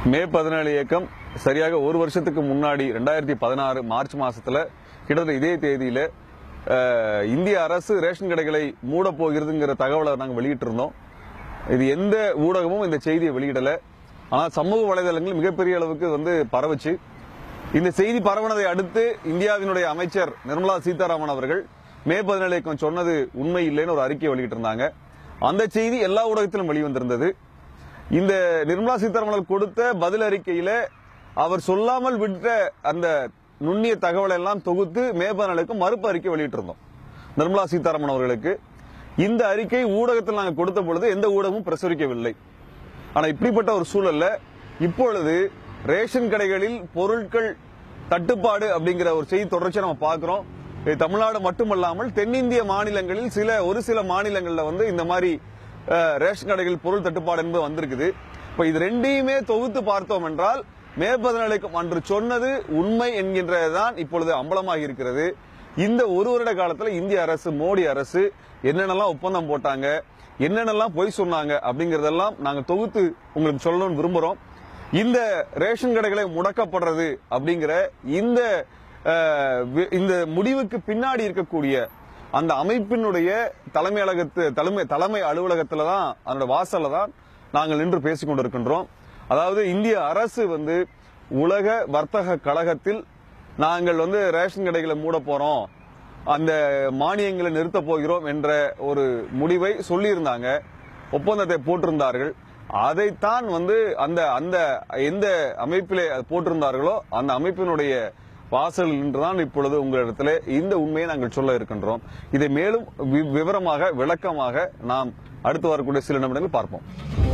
மே பதினேழு இயக்கம் சரியாக ஒரு வருஷத்துக்கு முன்னாடி ரெண்டாயிரத்தி பதினாறு மார்ச் மாசத்துல கிட்டத்தட்ட இதே தேதியில அஹ், இந்திய அரசு ரேஷன் கடைகளை மூட போகிறதுங்கிற தகவலை நாங்கள் வெளியிட்டிருந்தோம் இது எந்த ஊடகமும் இந்த செய்தியை வெளியிடல ஆனால் சமூக வலைதளங்கள் மிகப்பெரிய அளவுக்கு வந்து பரவுச்சு இந்த செய்தி பரவனதை அடுத்து இந்தியாவினுடைய அமைச்சர் நிர்மலா சீதாராமன் அவர்கள் மே பதினேழு இயக்கம் சொன்னது உண்மை இல்லைன்னு ஒரு அறிக்கை வெளியிட்டிருந்தாங்க அந்த செய்தி எல்லா ஊடகத்திலும் வெளிவந்திருந்தது இந்த நிர்மலா சீதாராமன் அவர்கள் கொடுத்த பதில் அறிக்கையில அவர் சொல்லாமல் விட்ட அந்த நுண்ணிய தகவலை எல்லாம் தொகுத்து மே பதினேழுக்கு மறுப்பு அறிக்கை வெளியிட்டிருந்தோம் நிர்மலா சீதாராமன் அவர்களுக்கு இந்த அறிக்கை ஊடகத்தில் நாங்கள் கொடுத்த பொழுது எந்த ஊடகமும் பிரசுரிக்கவில்லை ஆனா இப்படிப்பட்ட ஒரு சூழல்ல இப்பொழுது ரேஷன் கடைகளில் பொருட்கள் தட்டுப்பாடு அப்படிங்கிற ஒரு செய்தி தொடர்ச்சியா நம்ம பார்க்கிறோம் இது தமிழ்நாடு மட்டுமல்லாமல் தென்னிந்திய மாநிலங்களில் சில ஒரு சில மாநிலங்கள்ல வந்து இந்த மாதிரி அஹ், ரேஷன் கடைகள் பொருள் தட்டுப்பாடு என்பது வந்திருக்குது இப்ப இது ரெண்டையுமே தொகுத்து பார்த்தோம் என்றால் மே பதினேழுக்கு அன்று சொன்னது உண்மை என்கின்றதுதான் இப்பொழுது அம்பலமாகி இருக்கிறது இந்த ஒரு வருட காலத்துல இந்திய அரசு மோடி அரசு என்னென்னலாம் ஒப்பந்தம் போட்டாங்க என்னென்னலாம் பொய் சொன்னாங்க அப்படிங்கறதெல்லாம் நாங்க தொகுத்து உங்களுக்கு சொல்லணும்னு விரும்புறோம் இந்த ரேஷன் கடைகளை முடக்கப்படுறது அப்படிங்கிற இந்த அஹ், வி- இந்த முடிவுக்கு பின்னாடி இருக்கக்கூடிய அந்த அமைப்பினுடைய தலைமை அலகத்து தலைமை தலைமை அலுவலகத்துல தான் அதனோட வாசல்ல தான் நாங்கள் நின்று பேசிக் கொண்டிருக்கின்றோம் அதாவது இந்திய அரசு வந்து உலக வர்த்தக கழகத்தில் நாங்கள் வந்து ரேஷன் கடைகளை மூட போறோம் அந்த மானியங்களை நிறுத்த போகிறோம் என்ற ஒரு முடிவை சொல்லியிருந்தாங்க ஒப்பந்தத்தை போட்டிருந்தார்கள் அதைத்தான் வந்து அந்த அந்த எந்த அமைப்பிலே அது போட்டிருந்தார்களோ அந்த அமைப்பினுடைய வாசலில் நின்றுதான் இப்பொழுது உங்களிடத்தில் இந்த உண்மையை நாங்கள் சொல்ல இருக்கின்றோம் இதை மேலும் வி- விவரமாக விளக்கமாக நாம் அடுத்து வரக்கூடிய சில நிமிடங்கள் பார்ப்போம்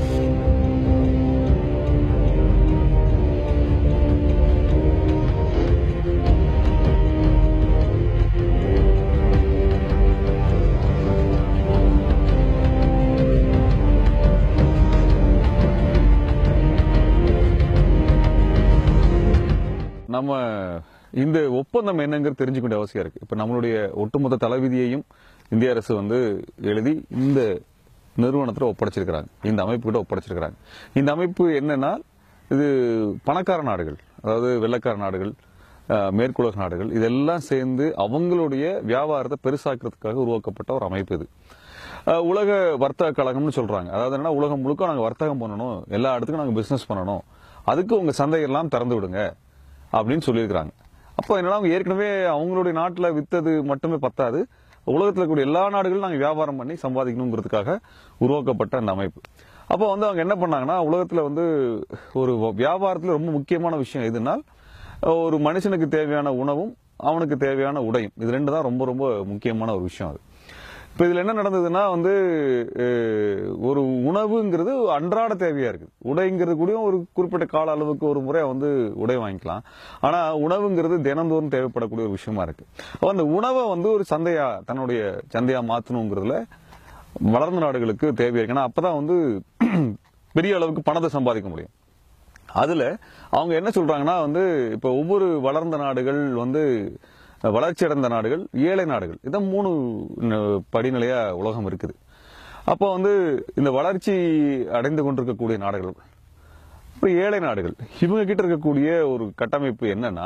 நம்ம இந்த ஒப்பந்தம் என்னங்கிறது தெரிஞ்சுக்க வேண்டிய அவசியம் இருக்கு இப்ப நம்மளுடைய ஒட்டுமொத்த தலைவிதியையும் இந்திய அரசு வந்து எழுதி இந்த நிறுவனத்துல ஒப்படைச்சிருக்கிறாங்க இந்த அமைப்பு கிட்ட ஒப்படைச்சிருக்கிறாங்க இந்த அமைப்பு என்னன்னா இது பணக்கார நாடுகள் அதாவது வெள்ளக்கார நாடுகள் அஹ், மேற்குலக நாடுகள் இதெல்லாம் சேர்ந்து அவங்களுடைய வியாபாரத்தை பெருசாக்குறதுக்காக உருவாக்கப்பட்ட ஒரு அமைப்பு இது அஹ், உலக வர்த்தக கழகம்னு சொல்றாங்க அதாவது என்ன உலகம் முழுக்க நாங்க வர்த்தகம் பண்ணணும் எல்லா இடத்துக்கும் நாங்க பிசினஸ் பண்ணணும் அதுக்கு உங்க சந்தையெல்லாம் திறந்து விடுங்க அப்படின்னு சொல்லியிருக்கிறாங்க அப்போ என்னன்னா அவங்க ஏற்கனவே அவங்களுடைய நாட்டில் வித்தது மட்டுமே பத்தாது உலகத்தில் இருக்கக்கூடிய எல்லா நாடுகளும் நாங்கள் வியாபாரம் பண்ணி சம்பாதிக்கணுங்கிறதுக்காக உருவாக்கப்பட்ட அந்த அமைப்பு அப்போ வந்து அவங்க என்ன பண்ணாங்கன்னா உலகத்தில் வந்து ஒரு வியாபாரத்தில் ரொம்ப முக்கியமான விஷயம் எதுனால் ஒரு மனுஷனுக்கு தேவையான உணவும் அவனுக்கு தேவையான உடையும் இது ரெண்டு தான் ரொம்ப ரொம்ப முக்கியமான ஒரு விஷயம் அது இப்போ இதுல என்ன நடந்ததுன்னா வந்து அஹ், ஒரு உணவுங்கிறது அன்றாட தேவையா இருக்குது உடைங்கிறது கூட ஒரு குறிப்பிட்ட கால அளவுக்கு ஒரு முறை வந்து உடை வாங்கிக்கலாம் ஆனா உணவுங்கிறது தினந்தோறும் தேவைப்படக்கூடிய ஒரு விஷயமா இருக்கு அப்ப அந்த உணவை வந்து ஒரு சந்தையா தன்னுடைய சந்தையா மாத்தணுங்கிறதுல வளர்ந்த நாடுகளுக்கு தேவையா இருக்கு ஏன்னா அப்பதான் வந்து பெரிய அளவுக்கு பணத்தை சம்பாதிக்க முடியும் அதுல அவங்க என்ன சொல்றாங்கன்னா வந்து இப்ப ஒவ்வொரு வளர்ந்த நாடுகள் வந்து வளர்ச்சி அடைந்த நாடுகள் ஏழை நாடுகள் இதான் மூணு ந- படிநிலையா உலகம் இருக்குது அப்போ வந்து இந்த வளர்ச்சி அடைந்து கொண்டிருக்கக்கூடிய நாடுகள் அப்புறம் ஏழை நாடுகள் இவங்க கிட்ட இருக்கக்கூடிய ஒரு கட்டமைப்பு என்னன்னா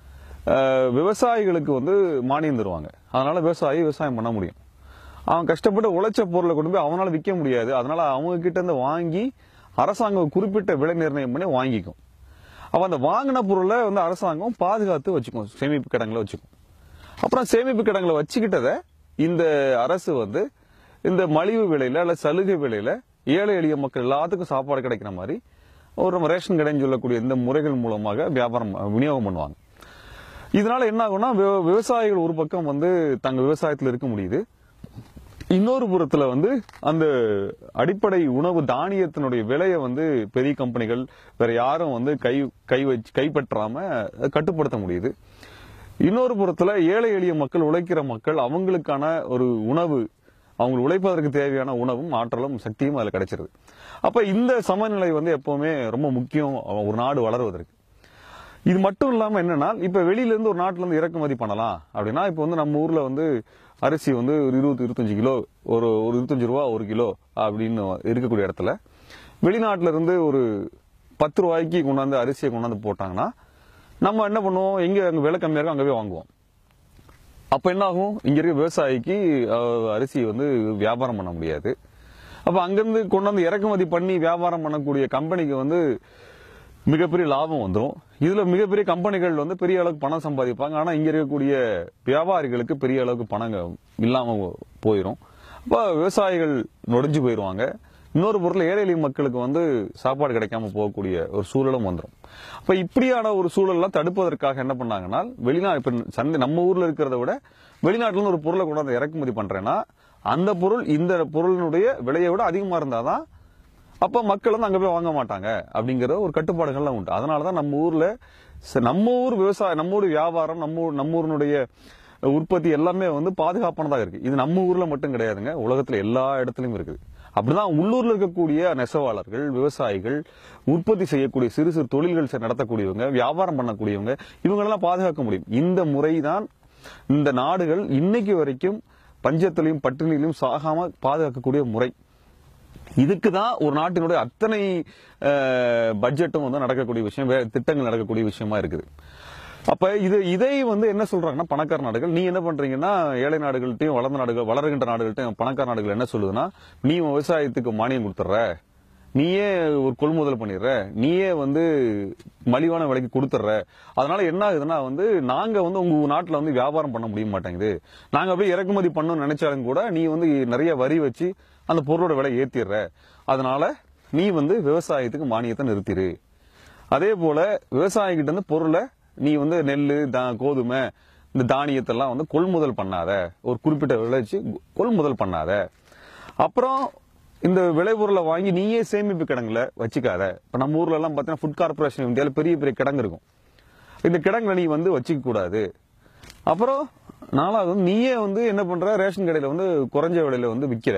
அஹ், விவசாயிகளுக்கு வந்து மானியம் தருவாங்க அதனால விவசாயி விவசாயம் பண்ண முடியும் அவன் கஷ்டப்பட்டு உழைச்ச பொருளை கொண்டு போய் அவனால விற்க முடியாது அதனால அவங்க கிட்ட இருந்து வாங்கி அரசாங்கம் ஒரு குறிப்பிட்ட விலை நிர்ணயம் பண்ணி வாங்கிக்கும் அப்ப அந்த வாங்கின பொருளை வந்து அரசாங்கம் பாதுகாத்து வச்சுக்கும் சேமிப்பு கிடங்களை வச்சுக்கும் அப்புறம் சேமிப்பு கிடங்களை வச்சுக்கிட்டத இந்த அரசு வந்து இந்த மலிவு விலையில அல்ல சலுகை விலையில ஏழை எளிய மக்கள் எல்லாத்துக்கும் சாப்பாடு கிடைக்கிற மாதிரி ஒரு நம்ம ரேஷன் கடைன்னு சொல்லக்கூடிய இந்த முறைகள் மூலமாக வியாபாரம் விநியோகம் பண்ணுவாங்க இதனால என்ன ஆகும்னா விவ- விவசாயிகள் ஒரு பக்கம் வந்து தங்க விவசாயத்தில் இருக்க முடியுது இன்னொரு புறத்துல வந்து அந்த அடிப்படை உணவு தானியத்தினுடைய விலையை வந்து பெரிய கம்பெனிகள் வேற யாரும் வந்து கை கை வச்சு கைப்பற்றாம கட்டுப்படுத்த முடியுது இன்னொரு புறத்துல ஏழை எளிய மக்கள் உழைக்கிற மக்கள் அவங்களுக்கான ஒரு உணவு அவங்க உழைப்பதற்கு தேவையான உணவும் ஆற்றலும் சக்தியும் அதுல கிடைச்சிருது அப்ப இந்த சமநிலை வந்து எப்பவுமே ரொம்ப முக்கியம் ஒரு நாடு வளருவதற்கு இது மட்டும் இல்லாம என்னன்னா இப்ப வெளியில இருந்து ஒரு நாட்டுல இருந்து இறக்குமதி பண்ணலாம் அப்படின்னா இப்ப வந்து நம்ம ஊர்ல வந்து அரிசி வந்து ஒரு இருபது இருபத்தஞ்சு கிலோ ஒரு ஒரு இருபத்தஞ்சு ரூபா ஒரு கிலோ அப்படின்னு இருக்கக்கூடிய இடத்துல வெளிநாட்டுல இருந்து ஒரு பத்து ரூபாய்க்கு கொண்டாந்து அரிசியை கொண்டாந்து போட்டாங்கன்னா நம்ம என்ன பண்ணுவோம் எங்க அங்க விலை கம்மியா இருக்கோ அங்கவே வாங்குவோம் அப்ப என்ன ஆகும் இங்க இருக்க விவசாயிக்கு அஹ், அரிசி வந்து வியாபாரம் பண்ண முடியாது அப்ப அங்கிருந்து கொண்டாந்து இறக்குமதி பண்ணி வியாபாரம் பண்ணக்கூடிய கம்பெனிக்கு வந்து மிகப்பெரிய லாபம் வந்துடும் இதுல மிகப்பெரிய கம்பெனிகள் வந்து பெரிய அளவுக்கு பணம் சம்பாதிப்பாங்க ஆனா இங்க இருக்கக்கூடிய வியாபாரிகளுக்கு பெரிய அளவுக்கு பணம் இல்லாம போயிடும் அப்ப விவசாயிகள் நொடிஞ்சு போயிடுவாங்க இன்னொரு பொருள் ஏழை எளிய மக்களுக்கு வந்து சாப்பாடு கிடைக்காம போகக்கூடிய ஒரு சூழலும் வந்துடும் அப்ப இப்படியான ஒரு சூழல்லாம் தடுப்பதற்காக என்ன பண்ணாங்கன்னா வெளிநாடு இப்ப சந்தை நம்ம ஊர்ல இருக்கிறத விட வெளிநாட்டுல இருந்து ஒரு பொருளை கொண்டாந்து இறக்குமதி பண்றேன்னா அந்த பொருள் இந்த பொருளினுடைய விலையை விட அதிகமா இருந்தாதான் அப்ப மக்கள் வந்து அங்க போய் வாங்க மாட்டாங்க அப்படிங்கிற ஒரு கட்டுப்பாடுகள்லாம் உண்டு அதனாலதான் நம்ம ஊர்ல ச- நம்ம ஊர் விவசாயம் நம்ம ஊர் வியாபாரம் நம்ம ஊர் நம்ம ஊரினுடைய உற்பத்தி எல்லாமே வந்து பாதுகாப்பானதாக இருக்கு இது நம்ம ஊர்ல மட்டும் கிடையாதுங்க உலகத்துல எல்லா இடத்துலயும் இருக்குது அப்படிதான் உள்ளூர்ல இருக்கக்கூடிய நெசவாளர்கள் விவசாயிகள் உற்பத்தி செய்யக்கூடிய சிறு சிறு தொழில்கள் செ- நடத்தக்கூடியவங்க வியாபாரம் பண்ணக்கூடியவங்க இவங்களெல்லாம் பாதுகாக்க முடியும் இந்த முறைதான் இந்த நாடுகள் இன்னைக்கு வரைக்கும் பஞ்சத்திலையும் பட்டினியிலும் சாகாம பாதுகாக்கக்கூடிய முறை இதுக்கு தான் ஒரு நாட்டினுடைய அத்தனை அஹ், பட்ஜெட்டும் வந்து நடக்கக்கூடிய விஷயம் வே- திட்டங்கள் நடக்கக்கூடிய விஷயமா இருக்குது அப்ப இது இதை வந்து என்ன சொல்றாங்கன்னா பணக்கார நாடுகள் நீ என்ன பண்றீங்கன்னா ஏழை நாடுகள்ட்டையும் வளர்ந்த நாடுகள் வளர்கின்ற நாடுகள்ட்டையும் பணக்கார நாடுகள் என்ன சொல்லுதுன்னா நீ உன் விவசாயத்துக்கு மானியம் கொடுத்துட்ற நீயே ஒரு கொள்முதல் பண்ணிடுற நீயே வந்து மலிவான விலைக்கு கொடுத்துட்ற அதனால என்ன ஆகுதுன்னா வந்து நாங்க வந்து உங்க நாட்டுல வந்து வியாபாரம் பண்ண முடிய மாட்டேங்குது நாங்க அப்படியே இறக்குமதி பண்ணணும்னு நினைச்சாலும் கூட நீ வந்து நிறைய வரி வச்சு அந்த பொருளோட விலை ஏத்திடுற அதனால நீ வந்து விவசாயத்துக்கு மானியத்தை நிறுத்திடு அதே போல விவசாயிகிட்ட இருந்து பொருளை நீ வந்து நெல் கோதுமை இந்த தானியத்தெல்லாம் வந்து கொள்முதல் பண்ணாத ஒரு குறிப்பிட்ட விளைச்சு கொள்முதல் பண்ணாத அப்புறம் இந்த விளைபொருளை வாங்கி நீயே சேமிப்பு கிடங்குல வச்சுக்காத இப்ப நம்ம ஊர்ல எல்லாம் பாத்தீங்கன்னா ஃபுட் கார்பரேஷன் இந்தியாவில் பெரிய பெரிய கிடங்கு இருக்கும் இந்த கிடங்குல நீ வந்து வச்சுக்க கூடாது அப்புறம் நாலாவது வந்து நீயே வந்து என்ன பண்ற ரேஷன் கடையில வந்து குறைஞ்ச விலையில வந்து விக்கிற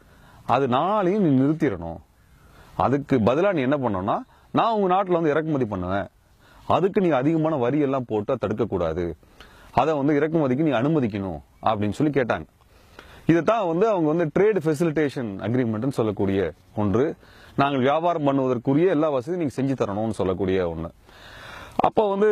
அது நாளையும் நீ நிறுத்திடணும் அதுக்கு பதிலா நீ என்ன பண்ணணும்னா நான் உங்க நாட்டுல வந்து இறக்குமதி பண்ணுவேன் அதுக்கு நீ அதிகமான வரி எல்லாம் போட்டு தடுக்க கூடாது அதை வந்து இறக்குமதிக்கு நீ அனுமதிக்கணும் அப்படின்னு சொல்லி கேட்டாங்க இதைத்தான் வந்து அவங்க வந்து ட்ரேட் ஃபெசிலிட்டேஷன் அக்ரிமெண்ட்னு சொல்லக்கூடிய ஒன்று நாங்கள் வியாபாரம் பண்ணுவதற்குரிய எல்லா வசதியும் நீங்க செஞ்சு தரணும்னு சொல்லக்கூடிய ஒன்று அப்போ வந்து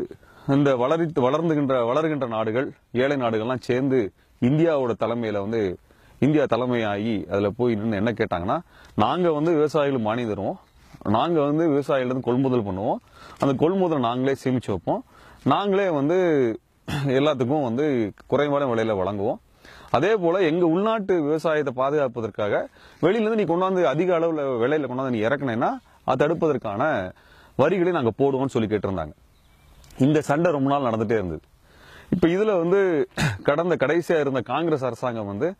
இந்த வளரி வளர்ந்துகின்ற வளர்கின்ற நாடுகள் ஏழை நாடுகள்லாம் சேர்ந்து இந்தியாவோட தலைமையில வந்து இந்தியா தலைமையாகி அதுல போய் நின்று என்ன கேட்டாங்கன்னா நாங்க வந்து விவசாயிகளுக்கு மானியம் தருவோம் நாங்க வந்து விவசாயிகள் இருந்து கொள்முதல் பண்ணுவோம் அந்த கொள்முதல் நாங்களே சேமிச்சு வைப்போம் நாங்களே வந்து எல்லாத்துக்கும் வந்து குறைவான விலையில வழங்குவோம் அதே போல எங்க உள்நாட்டு விவசாயத்தை பாதுகாப்பதற்காக வெளியில இருந்து நீ கொண்டாந்து அதிக அளவுல விலையில கொண்டாந்து நீ இறக்குனேன்னா அதை தடுப்பதற்கான வரிகளை நாங்க போடுவோம்னு சொல்லி கேட்டிருந்தாங்க இந்த சண்டை ரொம்ப நாள் நடந்துட்டே இருந்தது இப்ப இதுல வந்து கடந்த கடைசியா இருந்த காங்கிரஸ் அரசாங்கம் வந்து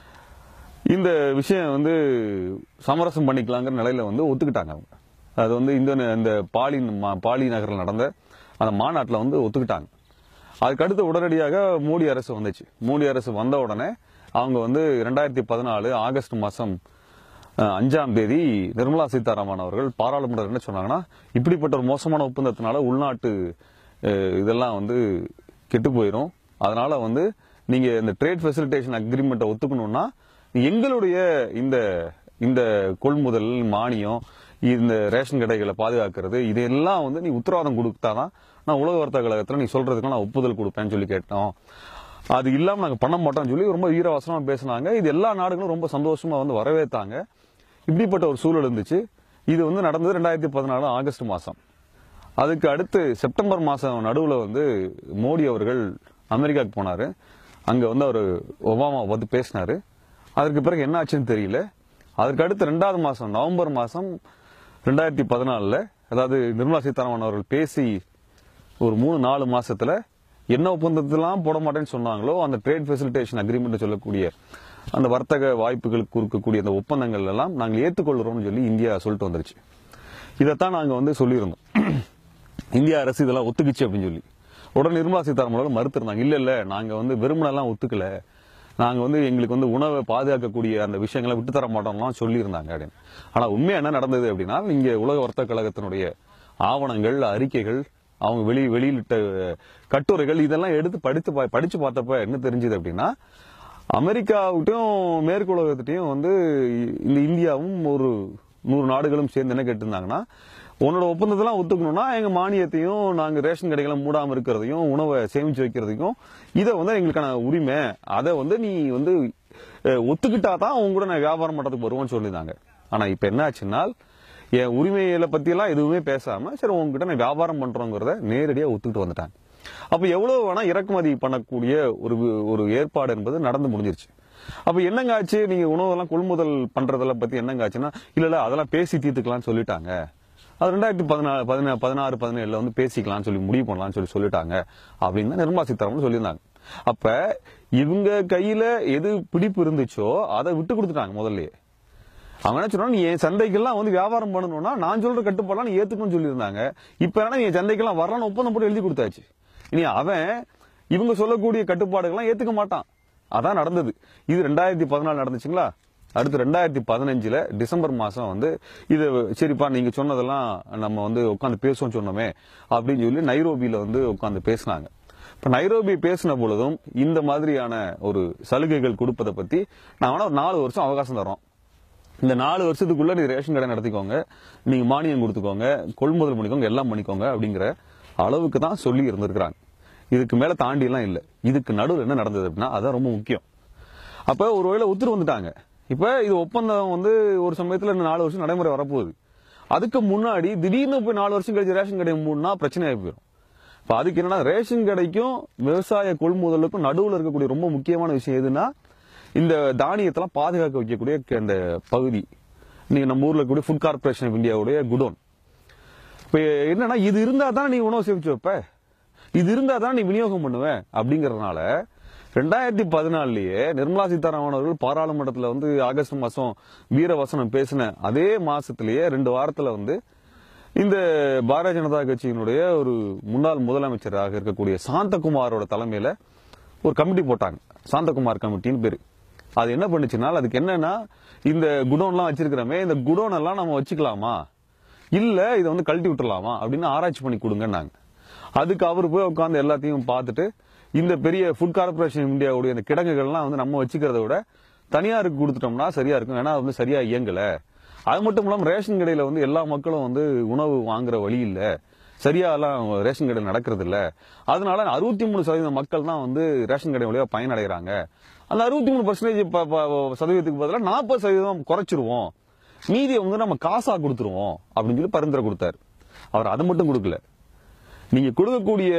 இந்த விஷயம் வந்து சமரசம் பண்ணிக்கலாங்கிற நிலையில வந்து ஒத்துக்கிட்டாங்க அவங்க அது வந்து இந்த இந்த பாலி மா- பாலி நகரில் நடந்த அந்த மாநாட்டில் வந்து ஒத்துக்கிட்டாங்க அதுக்கு அடுத்து உடனடியாக மோடி அரசு வந்துச்சு மோடி அரசு வந்த உடனே அவங்க வந்து ரெண்டாயிரத்தி பதினாலு ஆகஸ்ட் மாசம் அஹ், அஞ்சாம் தேதி நிர்மலா சீதாராமன் அவர்கள் பாராளுமன்றம் என்ன சொன்னாங்கன்னா இப்படிப்பட்ட ஒரு மோசமான ஒப்பந்தத்தினால உள்நாட்டு அஹ், இதெல்லாம் வந்து கெட்டு போயிடும் அதனால வந்து நீங்க இந்த ட்ரேட் ஃபெசிலிட்டேஷன் அக்ரிமெண்ட்டை ஒத்துக்கணும்னா எங்களுடைய இந்த இந்த கொள்முதல் மானியம் இந்த ரேஷன் கடைகளை பாதுகாக்கிறது இதெல்லாம் வந்து நீ உத்தரவாதம் கொடுத்தாதான் நான் உலக வர்த்தக கழகத்துல நீ சொல்றதுக்கு நான் ஒப்புதல் கொடுப்பேன்னு சொல்லி கேட்டோம் அது இல்லாம நாங்க பண்ண மாட்டோம்னு சொல்லி ரொம்ப வீரவசனமா பேசினாங்க இது எல்லா நாடுகளும் ரொம்ப சந்தோஷமா வந்து வரவேத்தாங்க இப்படிப்பட்ட ஒரு சூழல் இருந்துச்சு இது வந்து நடந்தது ரெண்டாயிரத்தி பதினாலு ஆகஸ்ட் மாசம் அதுக்கு அடுத்து செப்டம்பர் மாசம் நடுவுல வந்து மோடி அவர்கள் அமெரிக்காவுக்கு போனாரு அங்க வந்து அவர் ஒபாமா வந்து பேசினாரு அதற்கு பிறகு என்ன ஆச்சுன்னு தெரியல அதற்கு அடுத்து ரெண்டாவது மாசம் நவம்பர் மாசம் ரெண்டாயிரத்தி பதினாலுல அதாவது நிர்மலா சீதாராமன் அவர்கள் பேசி ஒரு மூணு நாலு மாசத்துல என்ன ஒப்பந்தத்தெல்லாம் போட மாட்டேன்னு சொன்னாங்களோ அந்த ட்ரேட் ஃபெசிலிட்டேஷன் அக்ரிமெண்ட் சொல்லக்கூடிய அந்த வர்த்தக வாய்ப்புகளுக்கு இருக்கக்கூடிய அந்த ஒப்பந்தங்கள் எல்லாம் நாங்கள் ஏற்றுக்கொள்கிறோம்னு சொல்லி இந்தியா சொல்லிட்டு வந்துருச்சு இதைத்தான் நாங்க வந்து சொல்லியிருந்தோம் இந்திய அரசு இதெல்லாம் ஒத்துக்குச்சு அப்படின்னு சொல்லி உடனே நிர்மலா சீதாராமன் அவர்கள் மறுத்திருந்தாங்க இல்ல இல்ல நாங்க வந்து வெறுமனெல்லாம் ஒத்துக்கல நாங்க வந்து எங்களுக்கு வந்து உணவை பாதுகாக்கக்கூடிய அந்த விஷயங்களை விட்டு தர மாட்டோம்லாம் சொல்லியிருந்தாங்க அப்படின்னு ஆனா உண்மையா என்ன நடந்தது அப்படின்னா இங்க உலக வர்த்தக கழகத்தினுடைய ஆவணங்கள் அறிக்கைகள் அவங்க வெளி வெளியிட்ட கட்டுரைகள் இதெல்லாம் எடுத்து படித்து பா- படிச்சு பார்த்தப்ப என்ன தெரிஞ்சது அப்படின்னா அமெரிக்காவிட்டையும் மேற்கு உலகத்திட்டையும் வந்து இந்த இந்தியாவும் ஒரு நூறு நாடுகளும் சேர்ந்து என்ன கேட்டிருந்தாங்கன்னா உன்னோட ஒப்பந்தத்தெல்லாம் ஒத்துக்கணும்னா எங்க மானியத்தையும் நாங்க ரேஷன் கடைகளை மூடாம இருக்கிறதையும் உணவை சேமிச்சு வைக்கிறதையும் இதை வந்து எங்களுக்கான உரிமை அதை வந்து நீ வந்து அஹ், ஒத்துக்கிட்டா தான் உங்க கூட நான் வியாபாரம் பண்றதுக்கு வருவோம்னு சொல்லியிருந்தாங்க ஆனா இப்ப என்ன ஆச்சுன்னா என் உரிமைகளை பத்தி எல்லாம் எதுவுமே பேசாம சரி உங்ககிட்ட நான் வியாபாரம் பண்றோங்கிறத நேரடியா ஒத்துக்கிட்டு வந்துட்டாங்க அப்ப எவ்வளவு வேணா இறக்குமதி பண்ணக்கூடிய ஒரு ஒரு ஏற்பாடு என்பது நடந்து முடிஞ்சிருச்சு அப்ப என்னங்க ஆச்சு நீங்க உணவெல்லாம் கொள்முதல் பண்றதெல்லாம் பத்தி என்னங்க ஆச்சுன்னா இல்ல இல்ல அதெல்லாம் பேசி தீர்த்துக்கலாம்னு சொல்லிட்டாங்க அது ரெண்டாயிரத்தி பதினாலு பதினா பதினாறு பதினேழுல வந்து பேசிக்கலாம்னு சொல்லி முடிவு பண்ணலாம்னு சொல்லி சொல்லிட்டாங்க அப்படின்னு தான் நிர்மலா சீதாராமன் சொல்லியிருந்தாங்க அப்ப இவங்க கையில எது பிடிப்பு இருந்துச்சோ அதை விட்டு கொடுத்துட்டாங்க முதல்லயே அவங்க என்ன சொன்னா நீ என் சந்தைக்கெல்லாம் வந்து வியாபாரம் பண்ணணும்னா நான் சொல்ற கட்டுப்பாடெல்லாம் நீ ஏத்துக்கணும்னு சொல்லியிருந்தாங்க இப்ப என்ன நீ என் சந்தைக்கெல்லாம் வரலாம்னு ஒப்பந்தம் போட்டு எழுதி கொடுத்தாச்சு இனி அவன் இவங்க சொல்லக்கூடிய கட்டுப்பாடுகள்லாம் ஏத்துக்க மாட்டான் அதான் நடந்தது இது ரெண்டாயிரத்தி பதினாலு நடந்துச்சுங்களா அடுத்து ரெண்டாயிரத்தி பதினஞ்சுல டிசம்பர் மாசம் வந்து இது சரிப்பா நீங்க சொன்னதெல்லாம் நம்ம வந்து உட்காந்து பேசுவோம் சொன்னோமே அப்படின்னு சொல்லி நைரோபியில வந்து உட்காந்து பேசினாங்க இப்ப நைரோபி பேசின பொழுதும் இந்த மாதிரியான ஒரு சலுகைகள் கொடுப்பதை பத்தி நான் வேணா ஒரு நாலு வருஷம் அவகாசம் தரோம் இந்த நாலு வருஷத்துக்குள்ள நீ ரேஷன் கடை நடத்திக்கோங்க நீங்க மானியம் கொடுத்துக்கோங்க கொள்முதல் பண்ணிக்கோங்க எல்லாம் பண்ணிக்கோங்க அப்படிங்கிற அளவுக்கு தான் சொல்லி இருந்திருக்கிறாங்க இதுக்கு மேல தாண்டி எல்லாம் இல்ல இதுக்கு நடுவில் என்ன நடந்தது அப்படின்னா அதான் ரொம்ப முக்கியம் அப்ப ஒருவேளை உத்தரவு வந்துட்டாங்க இப்ப இது ஒப்பந்தம் வந்து ஒரு சமயத்துல இன்னும் நாலு வருஷம் நடைமுறை வரப்போகுது அதுக்கு முன்னாடி திடீர்னு போய் நாலு வருஷம் கழிச்சு ரேஷன் கடை மூணுனா பிரச்சனை ஆகி போயிடும் இப்ப அதுக்கு என்னன்னா ரேஷன் கடைக்கும் விவசாய கொள்முதலுக்கும் நடுவுல இருக்கக்கூடிய ரொம்ப முக்கியமான விஷயம் எதுன்னா இந்த தானியத்தெல்லாம் பாதுகாக்க வைக்கக்கூடிய க- இந்த பகுதி நீங்க நம்ம ஊர்ல இருக்கக்கூடிய ஃபுட் கார்பரேஷன் ஆஃப் இந்தியாவுடைய குடோன் இப்ப என்னன்னா இது இருந்தா தான் நீ உணவு சேமிச்சு வைப்ப இது இருந்தா தான் நீ விநியோகம் பண்ணுவ அப்படிங்கறதுனால ரெண்டாயிரத்தி பதினாலுலயே நிர்மலா சீதாராமன் அவர்கள் பாராளுமன்றத்துல வந்து ஆகஸ்ட் மாசம் வீரவசனம் பேசின அதே மாசத்திலேயே ரெண்டு வாரத்துல வந்து இந்த பாரதிய ஜனதா கட்சியினுடைய ஒரு முன்னாள் முதலமைச்சராக இருக்கக்கூடிய சாந்தகுமாரோட தலைமையில ஒரு கமிட்டி போட்டாங்க சாந்தகுமார் கமிட்டின்னு பேரு அது என்ன பண்ணுச்சுன்னா அதுக்கு என்னன்னா இந்த குடோன்லாம் வச்சிருக்கிறோமே இந்த குடோன் எல்லாம் நம்ம வச்சுக்கலாமா இல்ல இதை வந்து கழட்டி விட்டுறலாமா அப்படின்னு ஆராய்ச்சி பண்ணி கொடுங்கன்னாங்க அதுக்கு அவர் போய் உட்காந்து எல்லாத்தையும் பார்த்துட்டு இந்த பெரிய ஃபுட் கார்பரேஷன் இந்தியாவுடைய இந்த கிடங்குகள்லாம் வந்து நம்ம வச்சுக்கிறத விட தனியாருக்கு கொடுத்துட்டோம்னா சரியா இருக்கும் ஏன்னா அது வந்து சரியா இயங்கல அது மட்டும் இல்லாம ரேஷன் கடையில வந்து எல்லா மக்களும் வந்து உணவு வாங்குற வழி இல்ல சரியா எல்லாம் ரேஷன் கடை நடக்கிறது இல்ல அதனால அறுபத்தி மூணு சதவீதம் மக்கள் தான் வந்து ரேஷன் கடை வழியா பயனடைகிறாங்க அந்த அறுபத்தி மூணு பர்சன்டேஜ் சதவீதத்துக்கு பதிலாக நாற்பது சதவீதம் குறைச்சிருவோம் மீதியை வந்து நம்ம காசா கொடுத்துருவோம் அப்படின்னு சொல்லி பரிந்துரை கொடுத்தாரு அவர் அதை மட்டும் கொடுக்கல நீங்க கொடுக்கக்கூடிய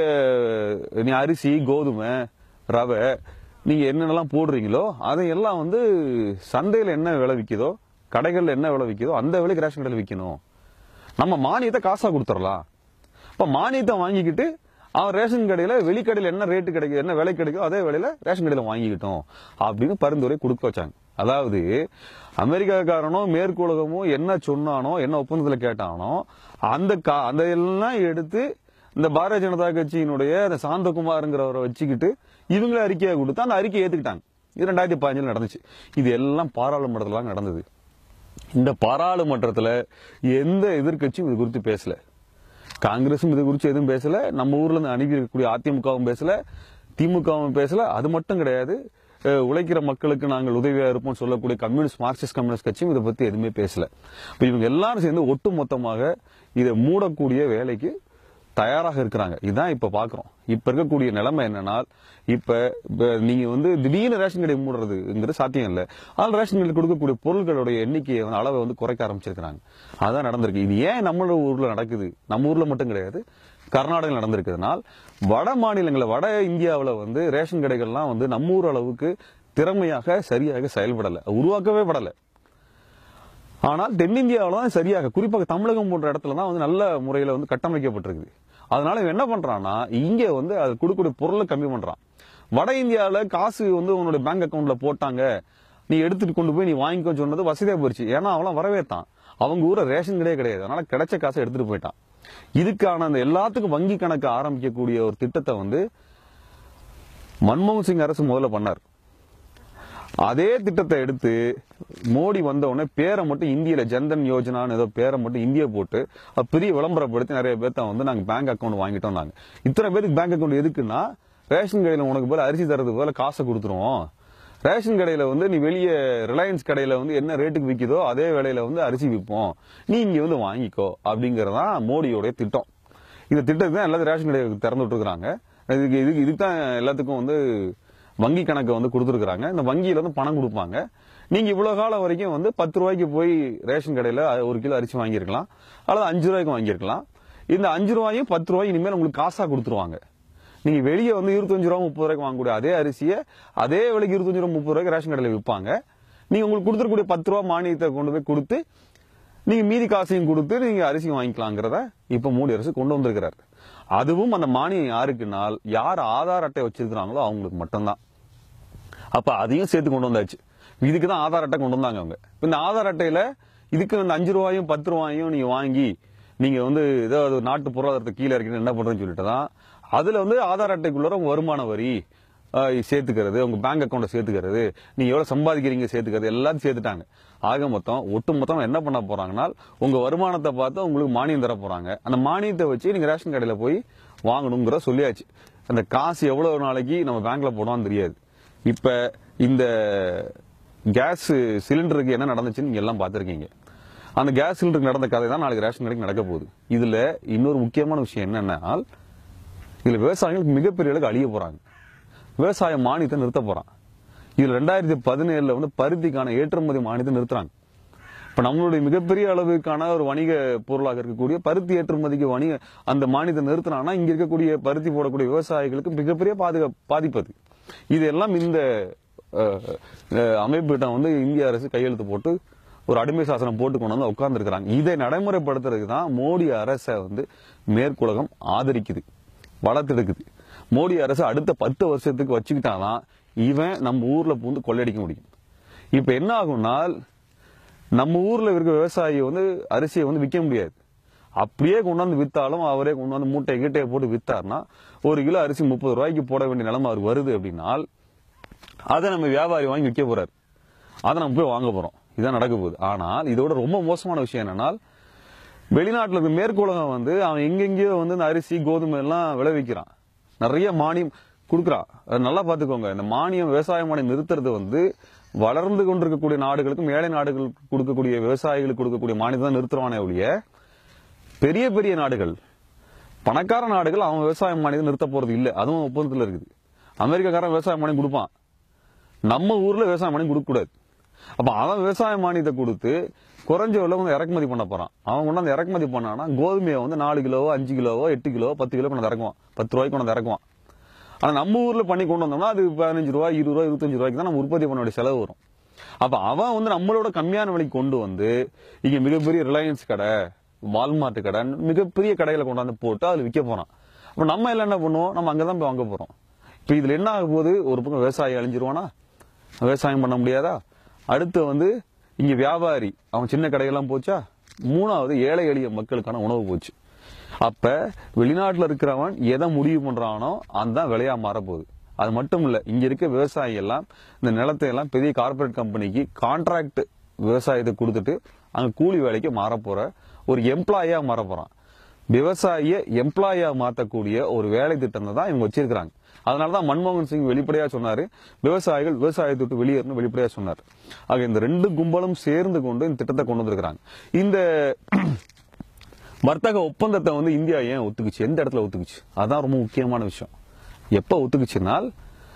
நீ அரிசி கோதுமை ரவை நீங்க என்னென்னலாம் போடுறீங்களோ அதையெல்லாம் வந்து சந்தையில என்ன விலை விக்குதோ கடைகள்ல என்ன விலை விக்குதோ அந்த விலைக்கு ரேஷன் கடையில் விற்கணும் நம்ம மானியத்தை காசா கொடுத்துடலாம் இப்ப மானியத்தை வாங்கிக்கிட்டு அவன் ரேஷன் கடையில வெளிக்கடையில என்ன ரேட்டு கிடைக்குது என்ன விலை கிடைக்குதோ அதே விலையில ரேஷன் கடையில வாங்கிக்கிட்டோம் அப்படின்னு பரிந்துரை கொடுக்க வச்சாங்க அதாவது அமெரிக்காக்காரனோ மேற்குலகமோ என்ன சொன்னானோ என்ன ஒப்பந்தத்துல கேட்டானோ அந்த கா- அந்த எல்லாம் எடுத்து இந்த பாரதிய ஜனதா கட்சியினுடைய அந்த சாந்தகுமாருங்கிறவரை வச்சுக்கிட்டு இவங்களே அறிக்கையை கொடுத்து அந்த அறிக்கையை ஏத்துக்கிட்டாங்க இது ரெண்டாயிரத்தி பதினஞ்சுல நடந்துச்சு இது எல்லாம் பாராளுமன்றத்துல தான் நடந்தது இந்த பாராளுமன்றத்துல எந்த எதிர்க்கட்சியும் இது குறித்து பேசல காங்கிரஸும் இது குறித்து எதுவும் பேசல நம்ம ஊர்ல இருந்து அணுகி இருக்கக்கூடிய அதிமுகவும் பேசல திமுகவும் பேசல அது மட்டும் கிடையாது அஹ், உழைக்கிற மக்களுக்கு நாங்கள் உதவியா இருப்போம் சொல்லக்கூடிய கம்யூனிஸ்ட் மார்க்சிஸ்ட் கம்யூனிஸ்ட் கட்சியும் இதை பத்தி எதுவுமே பேசல இப்ப இவங்க எல்லாரும் சேர்ந்து ஒட்டு மொத்தமாக இதை மூடக்கூடிய வேலைக்கு தயாராக இருக்கிறாங்க இதுதான் இப்ப பாக்குறோம் இப்ப இருக்கக்கூடிய நிலைமை என்னன்னா இப்ப இப்ப நீங்க வந்து திடீர்னு ரேஷன் கடை மூடுறதுங்கிறது சாத்தியம் இல்ல அதனால ரேஷன் கடையில் கொடுக்கக்கூடிய பொருட்களுடைய எண்ணிக்கையை வந்து அளவை வந்து குறைக்க ஆரம்பிச்சிருக்காங்க அதான் நடந்திருக்கு இது ஏன் நம்ம ஊர்ல நடக்குது நம்ம ஊர்ல மட்டும் கிடையாது கர்நாடகா நடந்திருக்கிறதுனால் வட மாநிலங்கள வட இந்தியாவுல வந்து ரேஷன் கடைகள்லாம் வந்து நம்ம ஊர் அளவுக்கு திறமையாக சரியாக செயல்படல உருவாக்கவே படல ஆனால் தென்னிந்தியாவில தான் சரியாக குறிப்பாக தமிழகம் போன்ற இடத்துல தான் வந்து நல்ல முறையில வந்து கட்டமைக்கப்பட்டிருக்குது அதனால இவன் என்ன பண்றான்னா இங்க வந்து அது கொடுக்கக்கூடிய பொருளை கம்மி பண்றான் வட இந்தியாவுல காசு வந்து உன்னோட பேங்க் அக்கவுண்ட்ல போட்டாங்க நீ எடுத்துட்டு கொண்டு போய் நீ வாங்கிக்கோ சொன்னது வசதியா போயிருச்சு ஏன்னா அவன் வரவேற்றான் அவங்க ஊர ரேஷன் கிடையாது கிடையாது அதனால கிடைச்ச காசை எடுத்துட்டு போயிட்டான் இதுக்கான அந்த எல்லாத்துக்கும் வங்கி கணக்கு ஆரம்பிக்கக்கூடிய ஒரு திட்டத்தை வந்து மன்மோகன் சிங் அரசு முதல்ல பண்ணார் அதே திட்டத்தை எடுத்து மோடி வந்த உடனே பேரை மட்டும் இந்தியில ஜன்தன் யோஜனான்னு ஏதோ பேரை மட்டும் இந்திய போட்டு அது பெரிய விளம்பரப்படுத்தி நிறைய பேர்த்த வந்து நாங்க பேங்க் அக்கவுண்ட் வாங்கிட்டோம் நாங்க இத்தனை பேருக்கு பேங்க் அக்கவுண்ட் எதுக்குன்னா ரேஷன் கடையில உனக்கு போல அரிசி தரதுக்கு போல காசை கொடுத்துருவோம் ரேஷன் கடையில வந்து நீ வெளியே ரிலையன்ஸ் கடையில வந்து என்ன ரேட்டுக்கு விக்குதோ அதே விலையில வந்து அரிசி விற்போம் நீ இங்க வந்து வாங்கிக்கோ அப்படிங்கறதான் மோடியோடைய திட்டம் இந்த திட்டத்தை தான் எல்லாத்தையும் ரேஷன் கடையை திறந்து விட்டுருக்காங்க இதுக்கு இதுக்கு இதுக்கு தான் எல்லாத்துக்கும் வந்து வங்கி கணக்கை வந்து கொடுத்துருக்காங்க இந்த வங்கியில வந்து பணம் கொடுப்பாங்க நீங்க இவ்வளவு காலம் வரைக்கும் வந்து பத்து ரூபாய்க்கு போய் ரேஷன் கடையில ஒரு கிலோ அரிசி வாங்கியிருக்கலாம் அல்லது அஞ்சு ரூபாய்க்கு வாங்கியிருக்கலாம் இந்த அஞ்சு ரூபாயும் பத்து ரூபாய் இனிமேல் உங்களுக்கு காசா கொடுத்துருவாங்க நீங்க வெளியே வந்து இருபத்தஞ்சு ரூபா முப்பது ரூபாய்க்கு வாங்கக்கூடிய அதே அரிசியை அதே விலைக்கு இருபத்தஞ்சு ரூபா முப்பது ரூபாய்க்கு ரேஷன் கடையில் விற்பாங்க நீங்க உங்களுக்கு கொடுத்துருக்கூடிய பத்து ரூபா மானியத்தை கொண்டு போய் கொடுத்து நீங்க மீதி காசையும் கொடுத்து நீங்க அரிசி வாங்கிக்கலாங்கிறத இப்ப மோடி அரசு கொண்டு வந்திருக்கிறார் அதுவும் அந்த மானியம் யாருக்குனால் யார் ஆதார் அட்டை வச்சிருக்கிறாங்களோ அவங்களுக்கு மட்டும்தான் அப்ப அதையும் சேர்த்து கொண்டு வந்தாச்சு இதுக்கு தான் ஆதார் அட்டை கொண்டு வந்தாங்க அவங்க இப்ப இந்த ஆதார் அட்டையில இதுக்கு இந்த அஞ்சு ரூபாயும் பத்து ரூபாயும் நீங்க வாங்கி நீங்க வந்து ஏதோ அது நாட்டு பொருளாதாரத்தை கீழே இருக்கீங்க என்ன பண்றேன்னு சொல்லிட்டு தான் அதுல வந்து ஆதார் அட்டைக்குள்ள உங்க வருமான வரி ஆஹ், சேர்த்துக்கிறது உங்க பேங்க் அக்கௌண்ட்டை சேர்த்துக்கிறது நீங்க எவ்வளவு சம்பாதிக்கிறீங்க சேர்த்துக்கிறது எல்லாத்தையும் சேர்த்துட்டாங்க ஆக மொத்தம் ஒட்டு மொத்தம் என்ன பண்ண போறாங்கன்னா உங்க வருமானத்தை பார்த்து உங்களுக்கு மானியம் தர போறாங்க அந்த மானியத்தை வச்சு நீங்க ரேஷன் கடையில போய் வாங்கணுங்கிற சொல்லியாச்சு அந்த காசு எவ்வளவு நாளைக்கு நம்ம பேங்க்ல போடுவான்னு தெரியாது இப்ப இந்த கேஸ் சிலிண்டருக்கு என்ன நடந்துச்சுன்னு நீங்க எல்லாம் பார்த்திருக்கீங்க அந்த கேஸ் சிலிண்டருக்கு நடந்த கதை தான் நாளைக்கு ரேஷன் கடைக்கு நடக்க போகுது இதுல இன்னொரு முக்கியமான விஷயம் என்னன்னா இதுல விவசாயிகளுக்கு மிகப்பெரிய அளவுக்கு அழிய போறாங்க விவசாய மானியத்தை நிறுத்த போறான் இதுல ரெண்டாயிரத்தி பதினேழுல வந்து பருத்திக்கான ஏற்றுமதி மானியத்தை நிறுத்துறாங்க இப்ப நம்மளுடைய மிகப்பெரிய அளவுக்கான ஒரு வணிக பொருளாக இருக்கக்கூடிய பருத்தி ஏற்றுமதிக்கு வணிக அந்த மானியத்தை நிறுத்தினாங்கன்னா இங்க இருக்கக்கூடிய பருத்தி போடக்கூடிய விவசாயிகளுக்கு மிகப்பெரிய பாதுகா பாதிப்பது இதெல்லாம் இந்த அஹ், அஹ், அமைப்பிடம் வந்து இந்திய அரசு கையெழுத்து போட்டு ஒரு அடிமை சாசனம் போட்டு கொண்டு வந்து உட்கார்ந்து இருக்கிறாங்க இதை நடைமுறைப்படுத்துறதுக்கு தான் மோடி அரசை வந்து மேற்குலகம் ஆதரிக்குது வளர்த்தெடுக்குது மோடி அரசு அடுத்த பத்து வருஷத்துக்கு வச்சுக்கிட்டாதான் இவன் நம்ம ஊர்ல பூந்து கொள்ளையடிக்க முடியும் இப்ப என்ன ஆகும்னா நம்ம ஊர்ல இருக்க விவசாயி வந்து அரிசியை வந்து விற்க முடியாது அப்படியே கொண்டாந்து வித்தாலும் அவரே கொண்டு வந்து மூட்டை கீட்டையை போட்டு வித்தாருன்னா ஒரு கிலோ அரிசி முப்பது ரூபாய்க்கு போட வேண்டிய நிலைமை அவருக்கு வருது அப்படின்னால் அதை நம்ம வியாபாரி வாங்கி விற்க போறாரு அதை நம்ம போய் வாங்க போறோம் இதான் நடக்க போகுது ஆனால் இதோட ரொம்ப மோசமான விஷயம் என்னன்னா வெளிநாட்டுல இருக்க மேற்குலகம் வந்து அவன் எங்கெங்கேயோ வந்து இந்த அரிசி கோதுமை எல்லாம் விளைவிக்கிறான் நிறைய மானியம் கொடுக்குறான் அதை நல்லா பார்த்துக்கோங்க இந்த மானியம் விவசாய மானியம் நிறுத்துறது வந்து வளர்ந்து கொண்டிருக்கக்கூடிய நாடுகளுக்கும் ஏழை நாடுகளுக்கு கொடுக்கக்கூடிய விவசாயிகளுக்கு கொடுக்கக்கூடிய மானியத்தை தான் நிறுத்துறானே ஒழிய பெரிய பெரிய நாடுகள் பணக்கார நாடுகள் அவன் விவசாய மானியத்தை நிறுத்த போறது இல்ல அதுவும் ஒப்பந்தத்தில் இருக்குது அமெரிக்காக்காரன் விவசாய மானியம் கொடுப்பான் நம்ம ஊர்ல விவசாய மானியம் கொடுக்க கூடாது அப்ப அவன் விவசாய மானியத்தை கொடுத்து குறைஞ்ச விலை வந்து இறக்குமதி பண்ண போறான் அவன் கொண்டாந்து இறக்குமதி பண்ணானா கோதுமையை வந்து நாலு கிலோவோ அஞ்சு கிலோவோ எட்டு கிலோவோ பத்து கிலோ கொண்டு இறக்குவான் பத்து ரூபாய்க்கு கொண்டு இறக்குவான் ஆனா நம்ம ஊர்ல பண்ணி கொண்டு வந்தோம்னா அது பதினஞ்சு ரூபாய் இருபது ரூபாய் இருபத்தஞ்சு ரூபாய்க்கு தான் நம்ம உற்பத்தி பண்ண வேண்டிய செலவு வரும் அப்ப அவன் வந்து நம்மளோட கம்மியான விலைக்கு கொண்டு வந்து இங்க மிகப்பெரிய ரிலையன்ஸ் கடை வால்மார்ட் கடை மிகப்பெரிய கடைகளை கொண்டாந்து போட்டு அதுல விற்க போறான் அப்ப நம்ம எல்லாம் என்ன பண்ணுவோம் நம்ம அங்கதான் போய் வாங்க போறோம் இப்ப இதுல என்ன ஆக போகுது ஒரு பக்கம் விவசாயி அழிஞ்சிருவானா விவசாயம் பண்ண முடியாதா அடுத்து வந்து இங்க வியாபாரி அவன் சின்ன கடையெல்லாம் போச்சா மூணாவது ஏழை எளிய மக்களுக்கான உணவு போச்சு அப்ப வெளிநாட்டுல இருக்கிறவன் எதை முடிவு பண்றானோ அதுதான் விலையா மாறப்போகுது அது மட்டும் இல்ல இங்க இருக்க விவசாயி எல்லாம் இந்த நிலத்தை எல்லாம் பெரிய கார்ப்பரேட் கம்பெனிக்கு கான்ட்ராக்ட் விவசாயத்தை கொடுத்துட்டு அங்க கூலி வேலைக்கு மாறப் போற ஒரு எம்ப்ளாயியா மாற போறான் விவசாயிய எம்ப்ளாயியா மாத்தக்கூடிய ஒரு வேலை திட்டத்தை தான் இவங்க வச்சிருக்காங்க அதனாலதான் மன்மோகன் சிங் வெளிப்படையா சொன்னாரு விவசாயிகள் விவசாயத்தை விட்டு வெளியேறணும் வெளிப்படையா சொன்னார் ஆக இந்த ரெண்டு கும்பலும் சேர்ந்து கொண்டு இந்த திட்டத்தை கொண்டு வந்திருக்கிறாங்க இந்த வர்த்தக ஒப்பந்தத்தை வந்து இந்தியா ஏன் ஒத்துக்குச்சு எந்த இடத்துல ஒத்துக்குச்சு அதான் ரொம்ப முக்கியமான விஷயம் எப்ப ஒத்துக்குச்சுனால்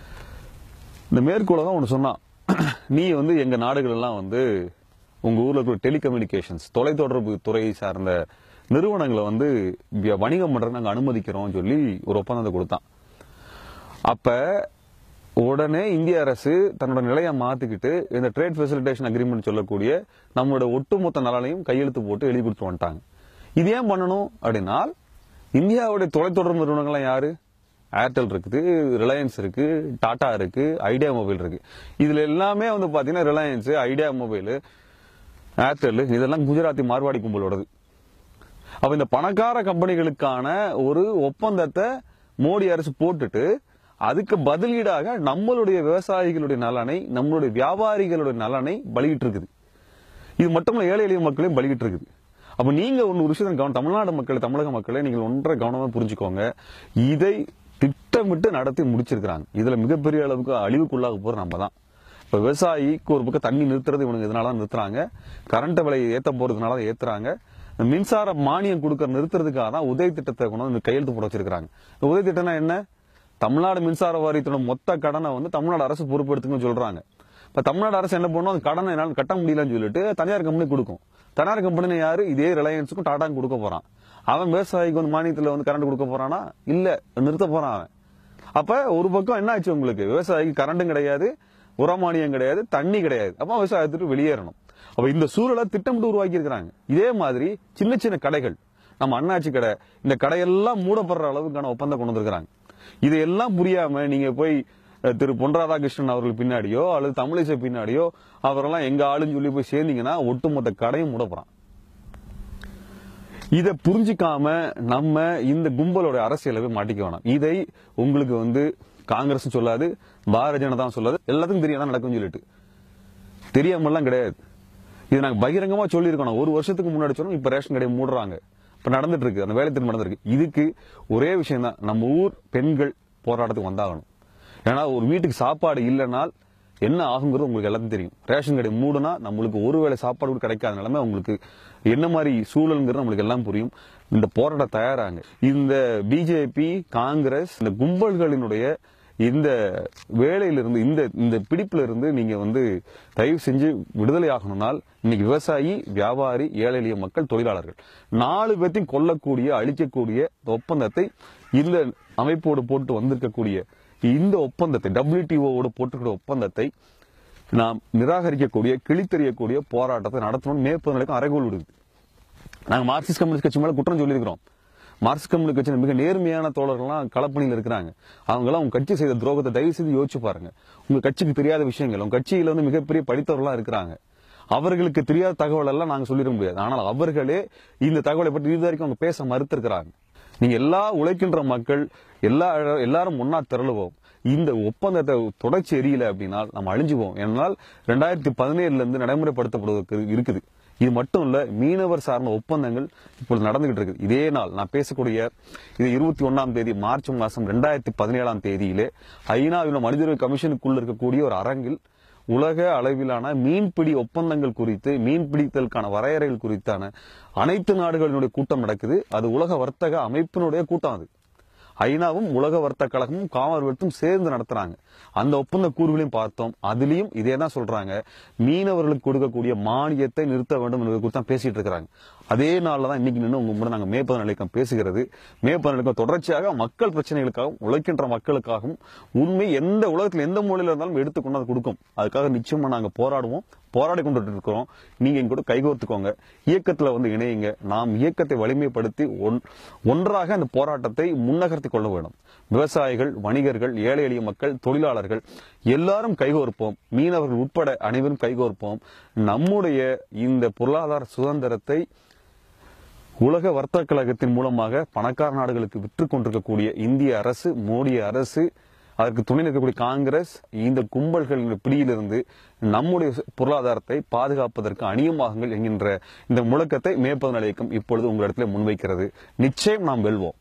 இந்த மேற்குலகம் ஒன்று சொன்னான் நீ வந்து எங்க நாடுகள் எல்லாம் வந்து உங்க ஊர்ல இருக்கிற டெலிகம்யூனிகேஷன்ஸ் தொலைத்தொடர்பு துறையை சார்ந்த நிறுவனங்களை வந்து விய- வணிகம் பண்ற நாங்க அனுமதிக்கிறோம் சொல்லி ஒரு ஒப்பந்தத்தை கொடுத்தான் அப்ப உடனே இந்திய அரசு தன்னோட நிலையை மாத்திக்கிட்டு இந்த ட்ரேட் ஃபெசிலிட்டேஷன் அக்ரிமெண்ட் சொல்லக்கூடிய நம்மளோட ஒட்டுமொத்த நலனையும் கையெழுத்து போட்டு எழுதி கொடுத்து வந்துட்டாங்க இது ஏன் பண்ணணும் அப்படின்னா இந்தியாவுடைய தொலைத்தொடர்பு நிறுவனங்கள்லாம் யாரு ஏர்டெல் இருக்குது ரிலையன்ஸ் இருக்கு டாடா இருக்கு ஐடியா மொபைல் இருக்கு இதுல எல்லாமே வந்து பாத்தீங்கன்னா ரிலையன்ஸ் ஐடியா மொபைல் ஏர்டெல் இதெல்லாம் குஜராத்தி மார்வாடி கும்பலோடது அப்ப இந்த பணக்கார கம்பெனிகளுக்கான ஒரு ஒப்பந்தத்தை மோடி அரசு போட்டுட்டு அதுக்கு பதிலீடாக நம்மளுடைய விவசாயிகளுடைய நலனை நம்மளுடைய வியாபாரிகளுடைய நலனை பலியிட்டு இருக்குது இது மட்டுமல்ல ஏழை எளிய மக்களையும் பலியிட்டு இருக்குது அப்ப நீங்க ஒன்னு ஒரு விஷயம் கவனம் தமிழ்நாடு மக்கள் தமிழக மக்களை நீங்கள் ஒன்றை கவனமா புரிஞ்சுக்கோங்க இதை திட்டமிட்டு நடத்தி முடிச்சிருக்கிறாங்க இதுல மிகப்பெரிய அளவுக்கு அழிவுக்குள்ளாக போற நம்ம தான் இப்ப விவசாயிக்கு ஒரு பக்கம் தண்ணி நிறுத்துறது இவனுங்க இதனால தான் நிறுத்துறாங்க கரண்ட் விலை ஏத்த போறதுனால தான் ஏத்துறாங்க மின்சார மானியம் கொடுக்கற நிறுத்துறதுக்காக தான் உதய திட்டத்தை கொண்டு வந்து கையெழுத்து போட வச்சிருக்காங்க இந்த உதய திட்டம்னா என்ன தமிழ்நாடு மின்சார வாரியத்தோட மொத்த கடனை வந்து தமிழ்நாடு அரசு பொறுப்பெடுத்துக்கன்னு சொல்றாங்க இப்ப தமிழ்நாடு அரசு என்ன பண்ணும் அந்த கடனை என்னால கட்ட முடியலன்னு சொல்லிட்டு தனியார் கம்பெனி கொடுக்கும் தனியார் கம்பெனி யாரு இதே ரிலையன்ஸுக்கும் டாடாக்கும் கொடுக்க போறான் அவன் விவசாயிக்கு வந்து மானியத்துல வந்து கரண்ட் கொடுக்க போறானா இல்ல நிறுத்த போறான் அவன் அப்ப ஒரு பக்கம் என்ன ஆச்சு உங்களுக்கு விவசாயிக்கு கரண்டும் கிடையாது உரமானியம் கிடையாது தண்ணி கிடையாது அப்ப விவசாயத்துக்கு வெளியேறணும் அப்ப இந்த சூழலை திட்டமிட்டு உருவாக்கி இருக்கிறாங்க இதே மாதிரி சின்ன சின்ன கடைகள் நம்ம அண்ணாச்சி கடை இந்த கடையெல்லாம் மூடப்படுற அளவுக்கான ஒப்பந்தம் கொண்டு வந்திருக்கிறாங்க இதையெல்லாம் புரியாம நீங்க போய் அஹ், திரு பொன் ராதாகிருஷ்ணன் அவர்கள் பின்னாடியோ அல்லது தமிழிசை பின்னாடியோ அவரெல்லாம் எங்க ஆளுன்னு சொல்லி போய் சேர்ந்தீங்கன்னா ஒட்டுமொத்த கடையும் மூடப்படுறான் இதை புரிஞ்சுக்காம நம்ம இந்த கும்பலோட அரசியலை போய் மாட்டிக்க வேணாம் இதை உங்களுக்கு வந்து காங்கிரஸ் சொல்லாது பாரதிய ஜனதா சொல்லாது எல்லாத்துக்கும் தெரியாம தான் நடக்கும்னு சொல்லிட்டு தெரியாமலாம் கிடையாது இது நாங்க பகிரங்கமா சொல்லியிருக்கோம் ஒரு வருஷத்துக்கு முன்னாடி சொன்னோம் இப்ப ரேஷன் கடையை மூடுறாங்க இப்ப நடந்துட்டு இருக்கு அந்த வேலை திட்டம் நடந்திருக்கு இதுக்கு ஒரே விஷயம் தான் நம்ம ஊர் பெண்கள் போராட்டத்துக்கு வந்தாகணும் ஏன்னா ஒரு வீட்டுக்கு சாப்பாடு இல்லைனால் என்ன ஆகுங்கிறது உங்களுக்கு எல்லாத்தையும் தெரியும் ரேஷன் கடை மூடுனா நம்மளுக்கு ஒருவேளை சாப்பாடு கூட கிடைக்காத நிலைமை உங்களுக்கு என்ன மாதிரி சூழல்ங்கிறது நம்மளுக்கு எல்லாம் புரியும் இந்த போராட்டம் தயாராங்க இந்த பிஜேபி காங்கிரஸ் இந்த கும்பல்களினுடைய இந்த வேலையிலிருந்து இந்த இந்த பிடிப்புல இருந்து நீங்க வந்து தயவு செஞ்சு விடுதலை ஆகணும்னால் இன்னைக்கு விவசாயி வியாபாரி ஏழை எளிய மக்கள் தொழிலாளர்கள் நாலு பேர்த்தையும் கொல்லக்கூடிய அழிக்கக்கூடிய இந்த ஒப்பந்தத்தை இந்த அமைப்போடு போட்டு வந்திருக்கக்கூடிய இந்த ஒப்பந்தத்தை டபிள்யூடிஓவோடு போட்டுக்கிற ஒப்பந்தத்தை நாம் நிராகரிக்கக்கூடிய கிழித்தெறியக்கூடிய போராட்டத்தை நடத்தணும் மேற்பது நிலைக்கும் அறைகோல் விடுது நாங்க மார்க்சிஸ்ட் கம்யூனிஸ்ட் கட்சி மேல குற்றம் சொல்லியிருக்கிறோம் மார்க்சிஸ்ட் கம்யூனிஸ்ட் கட்சியில மிக நேர்மையான தோழர்கள்லாம் களப்பணியில் இருக்கிறாங்க அவங்களாம் உங்க கட்சி செய்த துரோகத்தை தயவு செய்து யோசிச்சு பாருங்க உங்க கட்சிக்கு தெரியாத விஷயங்கள் உங்க கட்சியில வந்து மிகப்பெரிய படித்தவர்களா இருக்கிறாங்க அவர்களுக்கு தெரியாத தகவல் எல்லாம் நாங்க சொல்லிட முடியாது ஆனால் அவர்களே இந்த தகவலை பற்றி இது வரைக்கும் அவங்க பேச மறுத்திருக்கிறாங்க நீங்க எல்லா உழைக்கின்ற மக்கள் எல்லா எல்லாரும் ஒன்னா திரளுவோம் இந்த ஒப்பந்தத்தை தொடர்ச்சி எரியல அப்படின்னா நம்ம அழிஞ்சுவோம் ஏனால் ரெண்டாயிரத்தி பதினேழுல இருந்து நடைமுறைப்படுத்தப்படுவதற்கு இருக்குது இது மட்டும் இல்ல மீனவர் சார்ந்த ஒப்பந்தங்கள் இப்பொழுது நடந்துகிட்டு இருக்கு இதே நாள் நான் பேசக்கூடிய இது இருபத்தி ஒன்னாம் தேதி மார்ச் மாசம் ரெண்டாயிரத்தி பதினேழாம் தேதியிலே ஐநாவின் மனித உரிமை கமிஷனுக்குள்ள இருக்கக்கூடிய ஒரு அரங்கில் உலக அளவிலான மீன்பிடி ஒப்பந்தங்கள் குறித்து மீன்பிடித்தலுக்கான வரையறைகள் குறித்தான அனைத்து நாடுகளினுடைய கூட்டம் நடக்குது அது உலக வர்த்தக அமைப்பினுடைய கூட்டம் அது ஐநாவும் உலக வர்த்தக கழகமும் காமன்வெல்த்தும் சேர்ந்து நடத்துறாங்க அந்த ஒப்பந்த கூறுகளையும் பார்த்தோம் அதுலயும் இதே தான் சொல்றாங்க மீனவர்களுக்கு கொடுக்கக்கூடிய மானியத்தை நிறுத்த வேண்டும் என்பது குறித்து தான் பேசிட்டு இருக்கிறாங்க அதே நாள்ல தான் இன்னைக்கு நின்று உங்க முன்னாடி நாங்க மேற்பத நிலைக்கம் பேசுகிறது மேற்பத நிலைக்கம் தொடர்ச்சியாக மக்கள் பிரச்சனைகளுக்காகவும் உழைக்கின்ற மக்களுக்காகவும் உண்மை எந்த உலகத்தில் எந்த மூலையில இருந்தாலும் எடுத்து கொண்டு வந்து கொடுக்கும் அதுக்காக நிச்சயமா நாங்க போராடுவோம் போராடி கொண்டு இருக்கிறோம் நீங்க எங்க கூட கைகோர்த்துக்கோங்க இயக்கத்துல வந்து இணையுங்க நாம் இயக்கத்தை வலிமைப்படுத்தி ஒன்- ஒன்றாக அந்த போராட்டத்தை முன்னகர்த்தி கொள்ள வேண்டும் விவசாயிகள் வணிகர்கள் ஏழை எளிய மக்கள் தொழிலாளர்கள் எல்லாரும் கைகோர்ப்போம் மீனவர்கள் உட்பட அனைவரும் கைகோர்ப்போம் நம்முடைய இந்த பொருளாதார சுதந்திரத்தை உலக வர்த்தக கழகத்தின் மூலமாக பணக்கார நாடுகளுக்கு விற்று கொண்டிருக்கக்கூடிய இந்திய அரசு மோடி அரசு அதற்கு துணை நிற்கக்கூடிய காங்கிரஸ் இந்த கும்பல்களின் பிடியிலிருந்து நம்முடைய பொருளாதாரத்தை பாதுகாப்பதற்கு அணியமாகுங்கள் என்கின்ற இந்த முழக்கத்தை மேற்பது நிலையக்கம் இப்பொழுது உங்களிடத்தில் முன்வைக்கிறது நிச்சயம் நாம் வெல்வோம்